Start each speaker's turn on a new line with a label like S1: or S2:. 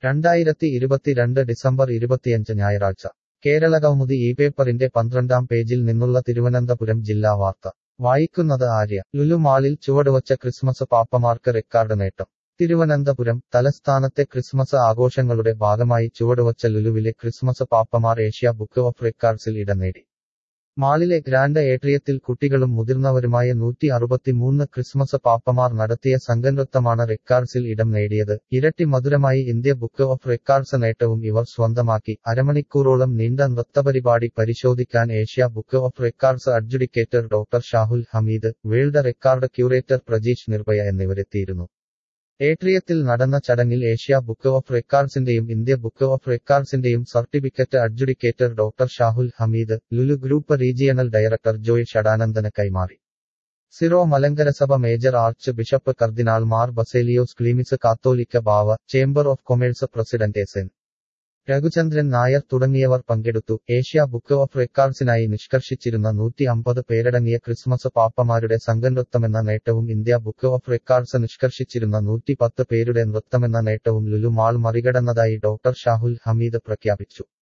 S1: രണ്ടായിരത്തി ഇരുപത്തിരണ്ട് ഡിസംബർ ഇരുപത്തിയഞ്ച് ഞായറാഴ്ച കേരളകൗമുദി ഈ പേപ്പറിന്റെ പന്ത്രണ്ടാം പേജിൽ നിന്നുള്ള തിരുവനന്തപുരം ജില്ലാ വാർത്ത വായിക്കുന്നത് ആര്യ ലുലു മാളിൽ ചുവടുവച്ച ക്രിസ്മസ് പാപ്പമാർക്ക് റെക്കാർഡ് നേട്ടം തിരുവനന്തപുരം തലസ്ഥാനത്തെ ക്രിസ്മസ് ആഘോഷങ്ങളുടെ ഭാഗമായി ചുവടുവച്ച ലുലുവിലെ ക്രിസ്മസ് പാപ്പമാർ ഏഷ്യ ബുക്ക് ഓഫ് റെക്കാർഡ്സിൽ ഇടം നേടി മാളിലെ ഗ്രാൻഡ് ഏട്രിയത്തിൽ കുട്ടികളും മുതിർന്നവരുമായ നൂറ്റി അറുപത്തിമൂന്ന് ക്രിസ്മസ് പാപ്പമാർ നടത്തിയ സംഘനൃത്തമാണ് റെക്കാർഡ്സിൽ ഇടം നേടിയത് ഇരട്ടി മധുരമായി ഇന്ത്യ ബുക്ക് ഓഫ് റെക്കാർഡ്സ് നേട്ടവും ഇവർ സ്വന്തമാക്കി അരമണിക്കൂറോളം നീണ്ട നൃത്തപരിപാടി പരിശോധിക്കാൻ Asia book of records adjudicator doctor Shahul Hameed world record curator Prajeesh Nirbhaya എന്നിവരെത്തിയിരുന്നു ഏട്രിയത്തിൽ നടന്ന ചടങ്ങിൽ ഏഷ്യ ബുക്ക് ഓഫ് റെക്കാർഡ്സിന്റെയും ഇന്ത്യ ബുക്ക് ഓഫ് റെക്കാർഡ്സിന്റെയും certificate adjudicator doctor Shahul Hameed Lulu group regional director Joy ഷഡാനന്ദന് കൈമാറി സിറോ മലങ്കരസഭ major archbishop cardinal Mar Baselios Cleemis Catholicos Bava chamber of commerce president S N Raghuchandran Nair തുടങ്ങിയവർ പങ്കെടുത്തു ഏഷ്യ ബുക്ക് ഓഫ് റെക്കാർഡ്സിനായി നിഷ്കർഷിച്ചിരുന്ന നൂറ്റി അമ്പത് പേരടങ്ങിയ ക്രിസ്മസ് പാപ്പമാരുടെ സംഘനൃത്തമെന്ന നേട്ടവും ഇന്ത്യ ബുക്ക് ഓഫ് റെക്കാർഡ്സ് നിഷ്കർഷിച്ചിരുന്ന നൂറ്റി പത്ത് പേരുടെ നൃത്തമെന്ന നേട്ടവും ലുലു മാൾ മറികടന്നതായി ഡോക്ടർ ഷാഹുൽ ഹമീദ് പ്രഖ്യാപിച്ചു